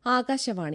ആകാശവാണി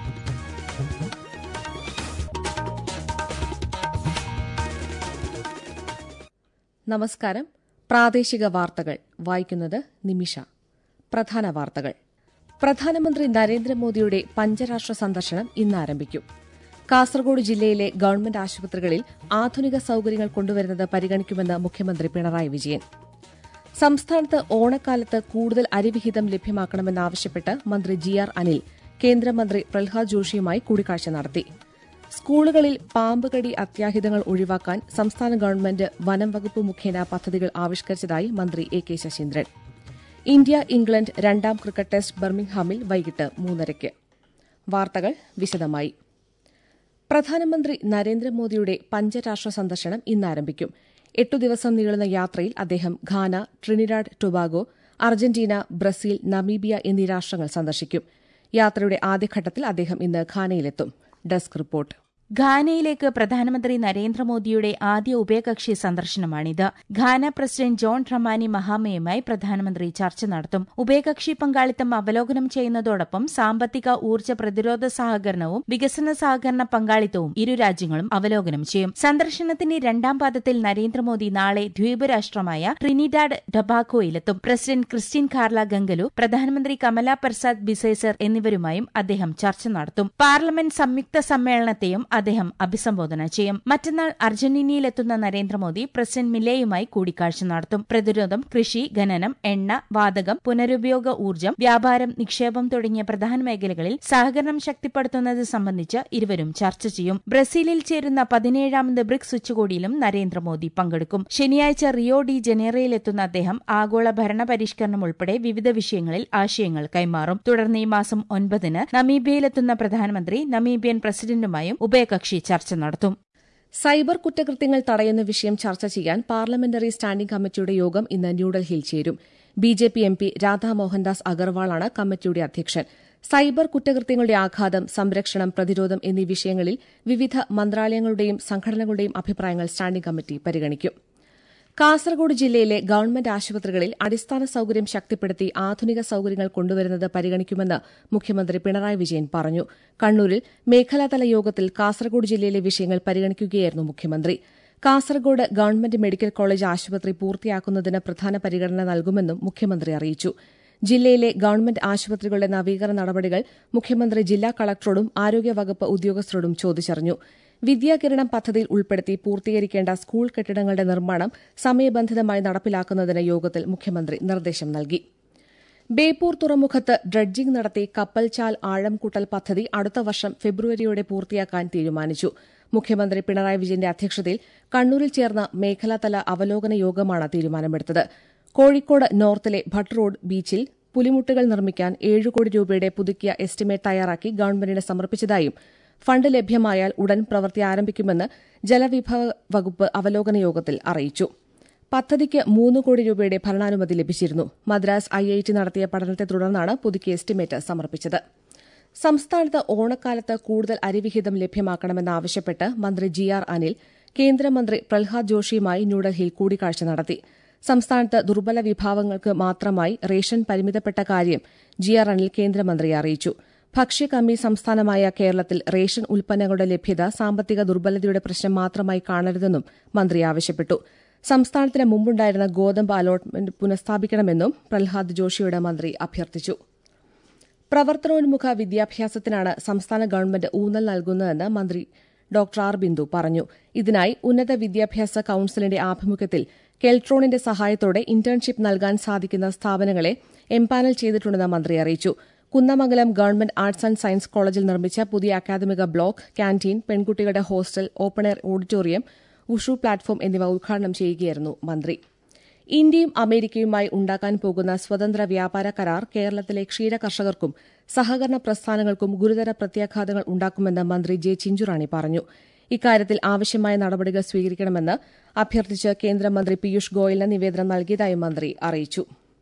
നമസ്കാരം പ്രാദേശിക വാർത്തകൾ വായിക്കുന്നത് നിമിഷ പ്രധാന വാർത്തകൾ പ്രധാനമന്ത്രി നരേന്ദ്രമോദിയുടെ പഞ്ചരാഷ്ട്ര സന്ദർശനം ഇന്ന് ആരംഭിക്കും കാസർഗോഡ് ജില്ലയിലെ ഗവൺമെന്റ് ആശുപത്രികളിൽ ആധുനിക സൌകര്യങ്ങൾ കൊണ്ടുവരുന്നത് പരിഗണിക്കുമെന്ന് മുഖ്യമന്ത്രി പിണറായി വിജയൻ സംസ്ഥാനത്ത് ഓണക്കാലത്ത് കൂടുതൽ അരിവിഹിതം ലഭ്യമാക്കണമെന്നാവശ്യപ്പെട്ട് മന്ത്രി ജി ആർ അനിൽ കേന്ദ്രമന്ത്രി പ്രഹ്ലാദ് ജോഷിയുമായി കൂടിക്കാഴ്ച നടത്തി സ്കൂളുകളിൽ പാമ്പുകടി അത്യാഹിതങ്ങൾ ഒഴിവാക്കാൻ സംസ്ഥാന ഗവൺമെന്റ് വനം വകുപ്പ് മുഖേന പദ്ധതികൾ ആവിഷ്കരിച്ചതായി മന്ത്രി A K Saseendran India England രണ്ടാം ക്രിക്കറ്റ് ടെസ്റ്റ് ബർമിംഗ്ഹാമിൽ വൈകിട്ട് മൂന്നരയ്ക്ക് വാർത്തകൾ വിശദമായി പ്രധാനമന്ത്രി നരേന്ദ്രമോദിയുടെ പഞ്ചരാഷ്ട്ര സന്ദർശനം ഇന്ന് ആരംഭിക്കും എട്ടു ദിവസം നീളുന്ന യാത്രയിൽ അദ്ദേഹം Ghana Trinidad Tobago Argentina Brazil Namibia എന്നീ രാഷ്ട്രങ്ങൾ സന്ദർശിക്കും യാത്രയുടെ ആദ്യഘട്ടത്തിൽ അദ്ദേഹം ഇന്ന് ഘാനയിലെത്തും ഡെസ്ക് റിപ്പോർട്ട് ഘാനയിലേക്ക് പ്രധാനമന്ത്രി നരേന്ദ്രമോദിയുടെ ആദ്യ ഉഭയകക്ഷി സന്ദർശനമാണിത് ഘാന പ്രസിഡന്റ് ജോൺ ഡ്രമാനി മഹാമയുമായി പ്രധാനമന്ത്രി ചർച്ച നടത്തും ഉഭയകക്ഷി പങ്കാളിത്തം അവലോകനം ചെയ്യുന്നതോടൊപ്പം സാമ്പത്തിക ഊർജ്ജ പ്രതിരോധ സഹകരണവും വികസന സഹകരണ പങ്കാളിത്തവും ഇരു രാജ്യങ്ങളും അവലോകനം ചെയ്യും സന്ദർശനത്തിന്റെ രണ്ടാം പാദത്തിൽ നരേന്ദ്രമോദി നാളെ ദ്വീപ് രാഷ്ട്രമായ ട്രിനിഡാഡ് ഡൊബാക്കോയിലെത്തും പ്രസിഡന്റ് ക്രിസ്റ്റ്യൻ കാർല ഗംഗലു പ്രധാനമന്ത്രി കമല പ്രസാദ് ബിസേസർ എന്നിവരുമായും അദ്ദേഹം ചർച്ച നടത്തും പാർലമെന്റ് സംയുക്ത സമ്മേളനത്തെയും അദ്ദേഹം അഭിസംബോധന ചെയ്യും മറ്റന്നാൾ അർജന്റീനയിലെത്തുന്ന നരേന്ദ്രമോദി പ്രസിഡന്റ് മിലേയുമായി കൂടിക്കാഴ്ച നടത്തും പ്രതിരോധം കൃഷി ഖനനം എണ്ണ വാതകം പുനരുപയോഗ ഊർജ്ജം വ്യാപാരം നിക്ഷേപം തുടങ്ങിയ പ്രധാന മേഖലകളിൽ സഹകരണം ശക്തിപ്പെടുത്തുന്നത് സംബന്ധിച്ച് ഇരുവരും ചർച്ച ചെയ്യും ബ്രസീലിൽ ചേരുന്ന പതിനേഴാമത് ബ്രിക്സ് ഉച്ചകോടിയിലും നരേന്ദ്രമോദി പങ്കെടുക്കും ശനിയാഴ്ച റിയോ ഡി ജനീറയിലെത്തുന്ന അദ്ദേഹം ആഗോള ഭരണ പരിഷ്കരണം ഉൾപ്പെടെ വിവിധ വിഷയങ്ങളിൽ ആശയങ്ങൾ കൈമാറും തുടർന്ന് ഈ മാസം ഒൻപതിന് നമീബിയയിലെത്തുന്ന പ്രധാനമന്ത്രി നമീബിയൻ പ്രസിഡന്റുമായും ഉഭയകക്ഷി ചർച്ച നടത്തും സൈബർ കുറ്റകൃത്യങ്ങൾ തടയുന്ന വിഷയം ചർച്ച ചെയ്യാൻ പാർലമെന്ററി സ്റ്റാൻഡിംഗ് കമ്മിറ്റിയുടെ യോഗം ഇന്ന് ന്യൂഡൽഹിയിൽ ചേരും B J P M P Radha Mohandas അഗർവാളാണ് കമ്മിറ്റിയുടെ അധ്യക്ഷൻ സൈബർ കുറ്റകൃത്യങ്ങളുടെ ആഘാതം സംരക്ഷണം പ്രതിരോധം എന്നീ വിഷയങ്ങളിൽ വിവിധ മന്ത്രാലയങ്ങളുടെയും സംഘടനകളുടെയും അഭിപ്രായങ്ങൾ സ്റ്റാൻഡിംഗ് കമ്മിറ്റി പരിഗണിക്കും കാസർഗോഡ് ജില്ലയിലെ ഗവൺമെന്റ് ആശുപത്രികളിൽ അടിസ്ഥാന സൌകര്യം ശക്തിപ്പെടുത്തി ആധുനിക സൌകര്യങ്ങൾ കൊണ്ടുവരുന്നത് പരിഗണിക്കുമെന്ന് മുഖ്യമന്ത്രി പിണറായി വിജയൻ പറഞ്ഞു കണ്ണൂരിൽ മേഖലാതല യോഗത്തിൽ കാസർഗോഡ് ജില്ലയിലെ വിഷയങ്ങൾ പരിഗണിക്കുകയായിരുന്നു മുഖ്യമന്ത്രി കാസർഗോഡ് ഗവൺമെന്റ് മെഡിക്കൽ കോളേജ് ആശുപത്രി പൂർത്തിയാക്കുന്നതിന് പ്രധാന പരിഗണന നൽകുമെന്നും മുഖ്യമന്ത്രി അറിയിച്ചു ജില്ലയിലെ ഗവൺമെന്റ് ആശുപത്രികളുടെ നവീകരണ നടപടികൾ മുഖ്യമന്ത്രി ജില്ലാ കളക്ടറോടും ആരോഗ്യവകുപ്പ് ഉദ്യോഗസ്ഥരോടും ചോദിച്ചറിഞ്ഞു വിദ്യാകിരണം പദ്ധതിയിൽ ഉൾപ്പെടുത്തി പൂർത്തീകരിക്കേണ്ട സ്കൂൾ കെട്ടിടങ്ങളുടെ നിർമ്മാണം സമയബന്ധിതമായി നടപ്പിലാക്കുന്നതിന് യോഗത്തിൽ മുഖ്യമന്ത്രി നിർദ്ദേശം നൽകി ബേപ്പൂർ തുറമുഖത്ത് ഡ്രഡ്ജിംഗ് നടത്തി കപ്പൽചാൽ ആഴംകൂട്ടൽ പദ്ധതി അടുത്ത വർഷം ഫെബ്രുവരിയോടെ പൂർത്തിയാക്കാൻ തീരുമാനിച്ചു മുഖ്യമന്ത്രി പിണറായി വിജയന്റെ അധ്യക്ഷതയിൽ കണ്ണൂരിൽ ചേർന്ന മേഖലാതല അവലോകന യോഗമാണ് തീരുമാനമെടുത്തത് കോഴിക്കോട് നോർത്തിലെ ഭട്ട് റോഡ് ബീച്ചിൽ പുലിമുട്ടുകൾ നിർമ്മിക്കാൻ ഏഴ് കോടി രൂപയുടെ പുതുക്കിയ എസ്റ്റിമേറ്റ് തയ്യാറാക്കി ഗവൺമെന്റിന് സമർപ്പിച്ചതായും ഫണ്ട് ലഭ്യമായാൽ ഉടൻ പ്രവൃത്തി ആരംഭിക്കുമെന്ന് ജലവിഭവ വകുപ്പ് അവലോകന യോഗത്തിൽ അറിയിച്ചു പദ്ധതിക്ക് മൂന്ന് കോടി രൂപയുടെ ഭരണാനുമതി ലഭിച്ചിരുന്നു മദ്രാസ് ഐഐടി നടത്തിയ പഠനത്തെ തുടർന്നാണ് പുതുക്കിയ എസ്റ്റിമേറ്റ് സമർപ്പിച്ചത് സംസ്ഥാനത്ത് ഓണക്കാലത്ത് കൂടുതൽ അരിവിഹിതം ലഭ്യമാക്കണമെന്നാവശ്യപ്പെട്ട് മന്ത്രി ജി ആർ അനിൽ കേന്ദ്രമന്ത്രി പ്രഹ്ലാദ് ജോഷിയുമായി ന്യൂഡൽഹിയിൽ കൂടിക്കാഴ്ച നടത്തി സംസ്ഥാനത്ത് ദുർബല വിഭാഗങ്ങൾക്ക് മാത്രമായി റേഷൻ പരിമിതപ്പെട്ട കാര്യം ജി ആർ അനിൽ കേന്ദ്രമന്ത്രിയെ അറിയിച്ചു ഭക്ഷ്യകമ്മി സംസ്ഥാനമായ കേരളത്തിൽ റേഷൻ ഉൽപ്പന്നങ്ങളുടെ ലഭ്യത സാമ്പത്തിക ദുർബലതയുടെ പ്രശ്നം മാത്രമായി കാണരുതെന്നും മന്ത്രി ആവശ്യപ്പെട്ടു സംസ്ഥാനത്തിന് മുമ്പുണ്ടായിരുന്ന ഗോതമ്പ് അലോട്ട്മെന്റ് പുനഃസ്ഥാപിക്കണമെന്നും പ്രഹ്ലാദ് ജോഷിയോട് മന്ത്രി അഭ്യർത്ഥിച്ചു പ്രവർത്തനോന്മുഖ വിദ്യാഭ്യാസത്തിനാണ് സംസ്ഥാന ഗവൺമെന്റ് ഊന്നൽ നൽകുന്നതെന്ന് മന്ത്രി ഡോക്ടർ ആർ ബിന്ദു പറഞ്ഞു ഇതിനായി ഉന്നത വിദ്യാഭ്യാസ കൌൺസിലിന്റെ ആഭിമുഖ്യത്തിൽ കെൽട്രോണിന്റെ സഹായത്തോടെ ഇന്റേൺഷിപ്പ് നൽകാൻ സാധിക്കുന്ന സ്ഥാപനങ്ങളെ എംപാനൽ ചെയ്തിട്ടുണ്ടെന്ന് മന്ത്രി അറിയിച്ചു Kunnamangalam government arts and science കോളേജിൽ നിർമ്മിച്ച പുതിയ അക്കാദമിക ബ്ലോക്ക് ക്യാന്റീൻ പെൺകുട്ടികളുടെ hostel open air auditorium wushu platform എന്നിവ ഉദ്ഘാടനം ചെയ്യുകയായിരുന്നു മന്ത്രി ഇന്ത്യയും അമേരിക്കയുമായി ഉണ്ടാക്കാൻ പോകുന്ന സ്വതന്ത്ര വ്യാപാര കരാർ കേരളത്തിലെ ക്ഷീര കർഷകർക്കും സഹകരണ പ്രസ്ഥാനങ്ങൾക്കും ഗുരുതര പ്രത്യാഘാതങ്ങൾ ഉണ്ടാക്കുമെന്ന് മന്ത്രി ജെ ചിഞ്ചുറാണി പറഞ്ഞു ഇക്കാര്യത്തിൽ ആവശ്യമായ നടപടികൾ സ്വീകരിക്കണമെന്ന് അഭ്യർത്ഥിച്ച് കേന്ദ്രമന്ത്രി പീയൂഷ് ഗോയലിന് നിവേദനം നൽകിയതായും മന്ത്രി അറിയിച്ചു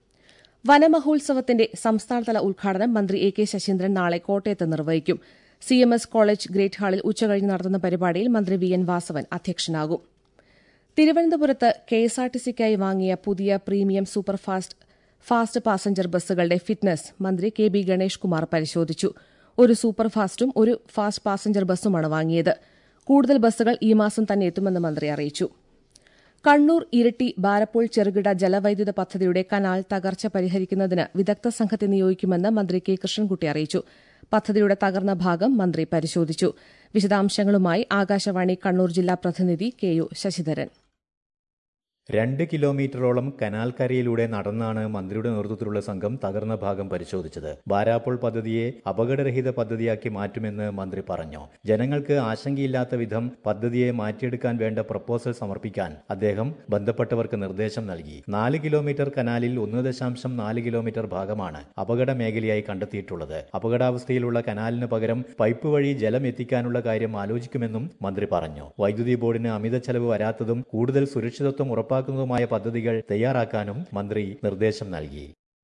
വനമഹോത്സവത്തിന്റെ സംസ്ഥാനതല ഉദ്ഘാടനം മന്ത്രി എ കെ ശശീന്ദ്രൻ നാളെ കോട്ടയത്ത് നിർവഹിക്കും C M S college great ഹാളിൽ ഉച്ചകഴിഞ്ഞ് നടത്തുന്ന പരിപാടിയിൽ മന്ത്രി വി എൻ വാസവൻ അധ്യക്ഷനാകും തിരുവനന്തപുരത്ത് കെഎസ്ആർടിസിക്കായി വാങ്ങിയ പുതിയ പ്രീമിയം സൂപ്പർഫാസ്റ്റ് ഫാസ്റ്റ് പാസഞ്ചർ ബസ്സുകളുടെ ഫിറ്റ്നസ് മന്ത്രി കെ ബി ഗണേഷ് കുമാർ പരിശോധിച്ചു ഒരു സൂപ്പർ ഫാസ്റ്റും ഒരു ഫാസ്റ്റ് പാസഞ്ചർ ബസ്സുമാണ് വാങ്ങിയത് കൂടുതൽ ബസ്സുകൾ ഈ മാസം തന്നെ എത്തുമെന്ന് മന്ത്രി അറിയിച്ചു കണ്ണൂർ ഇരിട്ടി ബാരപ്പോൾ ചെറുകിട ജലവൈദ്യുത പദ്ധതിയുടെ കനാൽ തകർച്ച പരിഹരിക്കുന്നതിന് വിദഗ്ധ സംഘത്തെ നിയോഗിക്കുമെന്ന് മന്ത്രി കെ കൃഷ്ണൻകുട്ടി അറിയിച്ചു പദ്ധതിയുടെ തകർന്ന ഭാഗം മന്ത്രി പരിശോധിച്ചു വിശദാംശങ്ങളുമായി ആകാശവാണി കണ്ണൂർ ജില്ലാ പ്രതിനിധി കെ യു ശശിധരൻ രണ്ട് കിലോമീറ്ററോളം കനാൽ കരയിലൂടെ നടന്നാണ് മന്ത്രിയുടെ നേതൃത്വത്തിലുള്ള സംഘം തകർന്ന ഭാഗം പരിശോധിച്ചത് ബാരാപ്പോൾ പദ്ധതിയെ അപകടരഹിത പദ്ധതിയാക്കി മാറ്റുമെന്ന് മന്ത്രി പറഞ്ഞു ജനങ്ങൾക്ക് ആശങ്കയില്ലാത്ത വിധം പദ്ധതിയെ മാറ്റിയെടുക്കാൻ വേണ്ട പ്രപ്പോസൽ സമർപ്പിക്കാൻ അദ്ദേഹം ബന്ധപ്പെട്ടവർക്ക് നിർദ്ദേശം നൽകി നാല് കിലോമീറ്റർ കനാലിൽ ഒന്ന് ദശാംശം നാല് കിലോമീറ്റർ ഭാഗമാണ് അപകട മേഖലയായി കണ്ടെത്തിയിട്ടുള്ളത് അപകടാവസ്ഥയിലുള്ള കനാലിന് പകരം പൈപ്പ് വഴി ജലം എത്തിക്കാനുള്ള കാര്യം ആലോചിക്കുമെന്നും മന്ത്രി പറഞ്ഞു വൈദ്യുതി ബോർഡിന് അമിത ചെലവ് വരാത്തതും കൂടുതൽ സുരക്ഷിതത്വം ഉറപ്പാക്കും ഉറപ്പാക്കുന്നതുമായ പദ്ധതികൾ തയ്യാറാക്കാനും മന്ത്രി നിർദ്ദേശം നൽകി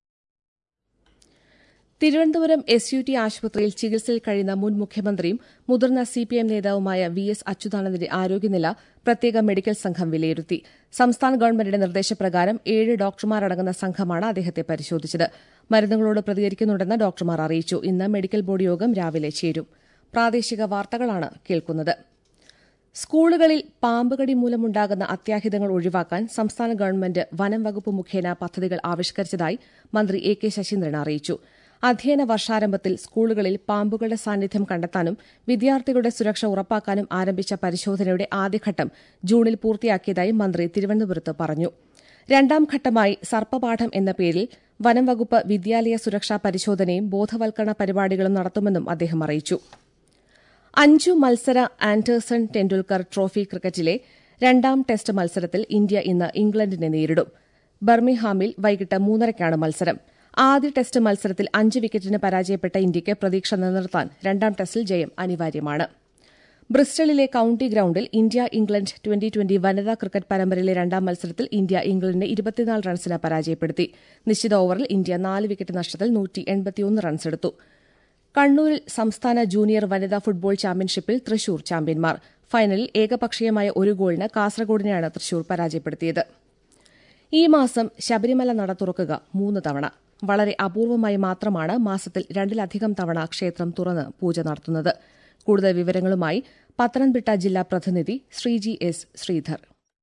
തിരുവനന്തപുരം എസ് യു ടി ആശുപത്രിയിൽ ചികിത്സയിൽ കഴിയുന്ന മുൻ മുഖ്യമന്ത്രിയും മുതിർന്ന സിപിഎം നേതാവുമായ വി എസ് അച്യുതാനന്ദന്റെ ആരോഗ്യനില പ്രത്യേക മെഡിക്കൽ സംഘം വിലയിരുത്തി സംസ്ഥാന ഗവൺമെന്റിന്റെ നിർദ്ദേശപ്രകാരം ഏഴ് ഡോക്ടർമാരടങ്ങുന്ന സംഘമാണ് അദ്ദേഹത്തെ പരിശോധിച്ചത് മരുന്നുകളോട് പ്രതികരിക്കുന്നുണ്ടെന്ന് ഡോക്ടർമാർ അറിയിച്ചു ഇന്ന് മെഡിക്കൽ ബോർഡ് യോഗം രാവിലെ ചേരും പ്രാദേശിക വാർത്തകളാണ് കേൾക്കുന്നത് സ്കൂളുകളിൽ പാമ്പുകടി മൂലമുണ്ടാകുന്ന അത്യാഹിതങ്ങൾ ഒഴിവാക്കാൻ സംസ്ഥാന ഗവൺമെന്റ് വനം വകുപ്പ് മുഖേന പദ്ധതികൾ ആവിഷ്കരിച്ചതായി മന്ത്രി എ കെ ശശീന്ദ്രൻ അറിയിച്ചു അധ്യയന വർഷാരംഭത്തിൽ സ്കൂളുകളിൽ പാമ്പുകളുടെ സാന്നിധ്യം കണ്ടെത്താനും വിദ്യാർത്ഥികളുടെ സുരക്ഷ ഉറപ്പാക്കാനും ആരംഭിച്ച പരിശോധനയുടെ ആദ്യഘട്ടം ജൂണിൽ പൂർത്തിയാക്കിയതായി മന്ത്രി തിരുവനന്തപുരത്ത് പറഞ്ഞു രണ്ടാം ഘട്ടമായി സർപ്പപാഠം എന്ന പേരിൽ വനം വകുപ്പ് വിദ്യാലയ സുരക്ഷാ പരിശോധനയും ബോധവൽക്കരണ പരിപാടികളും നടത്തുമെന്നും അദ്ദേഹം അറിയിച്ചു അഞ്ചു മത്സര ആൻഡേഴ്സൺ ടെൻഡുൽക്കർ ട്രോഫി ക്രിക്കറ്റിലെ രണ്ടാം ടെസ്റ്റ് മത്സരത്തിൽ ഇന്ത്യ ഇന്ന് ഇംഗ്ലണ്ടിനെ നേരിടും ബർമിഹാമിൽ വൈകിട്ട് മൂന്നരയ്ക്കാണ് മത്സരം ആദ്യ ടെസ്റ്റ് മത്സരത്തിൽ അഞ്ച് വിക്കറ്റിന് പരാജയപ്പെട്ട ഇന്ത്യയ്ക്ക് പ്രതീക്ഷ നിലനിർത്താൻ രണ്ടാം ടെസ്റ്റിൽ ജയം അനിവാര്യമാണ് ബ്രിസ്റ്റളിലെ കൌണ്ടി ഗ്രൌണ്ടിൽ ഇന്ത്യ ഇംഗ്ലണ്ട് ട്വന്റി ട്വന്റി വനിതാ ക്രിക്കറ്റ് പരമ്പരയിലെ രണ്ടാം മത്സരത്തിൽ ഇന്ത്യ ഇംഗ്ലണ്ടിനെ ഇരുപത്തിനാല് റൺസിന് പരാജയപ്പെടുത്തി നിശ്ചിത ഓവറിൽ ഇന്ത്യ നാല് വിക്കറ്റ് നഷ്ടത്തിൽ നൂറ്റി എൺപത്തിയൊന്ന് റൺസെടുത്തു കണ്ണൂരിൽ സംസ്ഥാന ജൂനിയർ വനിതാ ഫുട്ബോൾ ചാമ്പ്യൻഷിപ്പിൽ തൃശൂർ ചാമ്പ്യന്മാർ ഫൈനലിൽ ഏകപക്ഷീയമായ ഒരു ഗോളിന് കാസർഗോഡിനെയാണ് തൃശൂർ പരാജയപ്പെടുത്തിയത് ഈ മാസം ശബരിമല നട തുറക്കുക മൂന്ന് തവണ വളരെ അപൂർവമായി മാത്രമാണ് മാസത്തിൽ രണ്ടിലധികം തവണ ക്ഷേത്രം തുറന്ന് പൂജ നടത്തുന്നത് കൂടുതൽ വിവരങ്ങളുമായി പത്തനംതിട്ട ജില്ലാ പ്രതിനിധി ശ്രീജി എസ് ശ്രീധർ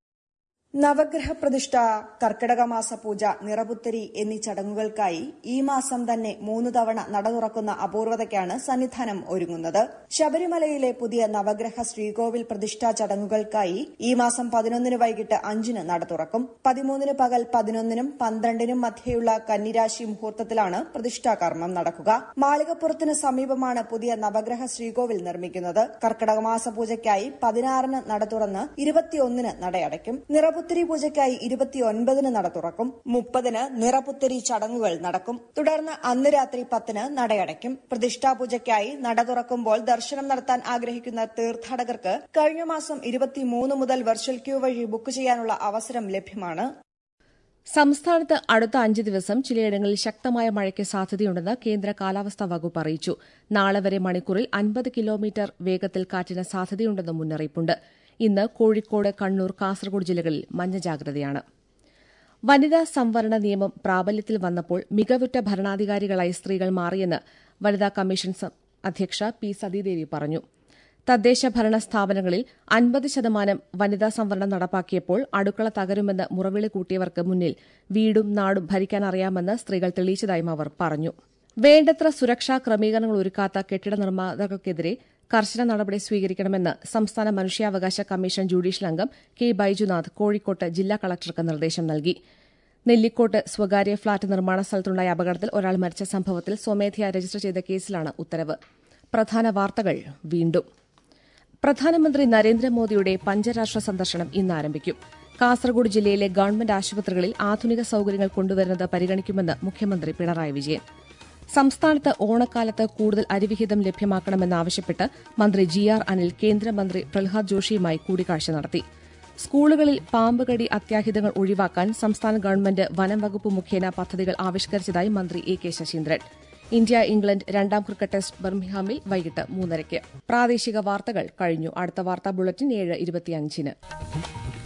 നവഗ്രഹ പ്രതിഷ്ഠ കർക്കിടക മാസ പൂജ നിറപുത്തരി എന്നീ ചടങ്ങുകൾക്കായി ഈ മാസം തന്നെ മൂന്ന് തവണ നട തുറക്കുന്ന അപൂർവതയ്ക്കാണ് സന്നിധാനം ഒരുങ്ങുന്നത് ശബരിമലയിലെ പുതിയ നവഗ്രഹ ശ്രീകോവിൽ പ്രതിഷ്ഠാ ചടങ്ങുകൾക്കായി ഈ മാസം പതിനൊന്നിന് വൈകിട്ട് അഞ്ചിന് നട തുറക്കും പതിമൂന്നിന് പകൽ പതിനൊന്നിനും പന്ത്രണ്ടിനും മധ്യയുള്ള കന്നിരാശി മുഹൂർത്തത്തിലാണ് പ്രതിഷ്ഠാകർമ്മം നടക്കുക മാളികപ്പുറത്തിന് സമീപമാണ് പുതിയ നവഗ്രഹ ശ്രീകോവിൽ നിർമ്മിക്കുന്നത് കർക്കിടക മാസ പൂജയ്ക്കായി പതിനാറിന് നട തുറന്ന് ഇരുപത്തിയൊന്നിന് നടയടയ്ക്കും നിറപുത്തരി പൂജയ്ക്കായി ഇരുപത്തിയൊൻപതിന് നട തുറക്കും മുപ്പതിന് നിറപുത്തരി ചടങ്ങുകൾ നടക്കും തുടർന്ന് അന്ന് രാത്രി പത്തിന് നടയടയ്ക്കും പ്രതിഷ്ഠാ പൂജയ്ക്കായി നട തുറക്കുമ്പോൾ ദർശനം നടത്താൻ ആഗ്രഹിക്കുന്ന തീർത്ഥാടകർക്ക് കഴിഞ്ഞ മാസം ഇരുപത്തിമൂന്ന് മുതൽ വെർച്വൽ ക്യൂ വഴി ബുക്ക് ചെയ്യാനുള്ള അവസരം ലഭ്യമാണ് സംസ്ഥാനത്ത് അടുത്ത അഞ്ച് ദിവസം ചിലയിടങ്ങളിൽ ശക്തമായ മഴയ്ക്ക് സാധ്യതയുണ്ടെന്ന് കേന്ദ്ര കാലാവസ്ഥാ വകുപ്പ് അറിയിച്ചു നാളെ വരെ മണിക്കൂറിൽ അൻപത് കിലോമീറ്റർ വേഗത്തിൽ കാറ്റിന് സാധ്യതയുണ്ടെന്ന് മുന്നറിയിപ്പുണ്ട് ഇന്ന് കോഴിക്കോട് കണ്ണൂർ കാസർഗോഡ് ജില്ലകളിൽ മഞ്ഞ ജാഗ്രതയാണ് വനിതാ സംവരണ നിയമം പ്രാബല്യത്തിൽ വന്നപ്പോൾ മികവുറ്റ ഭരണാധികാരികളായി സ്ത്രീകൾ മാറിയെന്ന് വനിതാ കമ്മീഷൻ അധ്യക്ഷ പി സതീദേവി പറഞ്ഞു തദ്ദേശ ഭരണ സ്ഥാപനങ്ങളിൽ അൻപത് ശതമാനം വനിതാ സംവരണം നടപ്പാക്കിയപ്പോൾ അടുക്കള തകരുമെന്ന് മുറവിളി കൂട്ടിയവർക്ക് മുന്നിൽ വീടും നാടും ഭരിക്കാനറിയാമെന്ന് സ്ത്രീകൾ തെളിയിച്ചതായും അവർ പറഞ്ഞു വേണ്ടത്ര സുരക്ഷാ ക്രമീകരണങ്ങൾ ഒരുക്കാത്ത കെട്ടിട നിർമ്മാതാക്കൾക്കെതിരെ കർശന നടപടി സ്വീകരിക്കണമെന്ന് സംസ്ഥാന മനുഷ്യാവകാശ കമ്മീഷൻ ജുഡീഷ്യൽ അംഗം കെ ബൈജുനാഥ് കോഴിക്കോട്ട് ജില്ലാ കളക്ടർക്ക് നിർദ്ദേശം നൽകി നെല്ലിക്കോട്ട് സ്വകാര്യ ഫ്ളാറ്റ് നിർമ്മാണ സ്ഥലത്തുണ്ടായ അപകടത്തിൽ ഒരാൾ മരിച്ച സംഭവത്തിൽ സ്വമേധയാ രജിസ്റ്റർ ചെയ്ത കേസിലാണ് ഉത്തരവ് പ്രധാന വാർത്തകൾ വീണ്ടും പ്രധാനമന്ത്രി നരേന്ദ്രമോദിയുടെ പഞ്ചരാഷ്ട്ര സന്ദർശനം ഇന്ന് ആരംഭിക്കും കാസർഗോഡ് ജില്ലയിലെ ഗവൺമെന്റ് ആശുപത്രികളിൽ ആധുനിക സൌകര്യങ്ങൾ കൊണ്ടുവരുന്നത് പരിഗണിക്കുമെന്ന് മുഖ്യമന്ത്രി പിണറായി വിജയൻ സംസ്ഥാനത്ത് ഓണക്കാലത്ത് കൂടുതൽ അരിവിഹിതം ലഭ്യമാക്കണമെന്നാവശ്യപ്പെട്ട് മന്ത്രി ജി ആർ അനിൽ കേന്ദ്രമന്ത്രി പ്രഹ്ലാദ് ജോഷിയുമായി കൂടിക്കാഴ്ച നടത്തി സ്കൂളുകളിൽ പാമ്പുകടി അത്യാഹിതങ്ങൾ ഒഴിവാക്കാൻ സംസ്ഥാന ഗവൺമെന്റ് വനം വകുപ്പ് മുഖേന പദ്ധതികൾ ആവിഷ്കരിച്ചതായി മന്ത്രി A K Saseendran India England രണ്ടാം ക്രിക്കറ്റ് ടെസ്റ്റ് ബർമിഹാമിൽ വൈകിട്ട് മൂന്നരയ്ക്ക് പ്രാദേശിക വാർത്തകൾ കഴിഞ്ഞു അടുത്ത വാർത്താ ബുള്ളറ്റിൻ ഏഴ് ഇരുപത്തിയഞ്ചിന്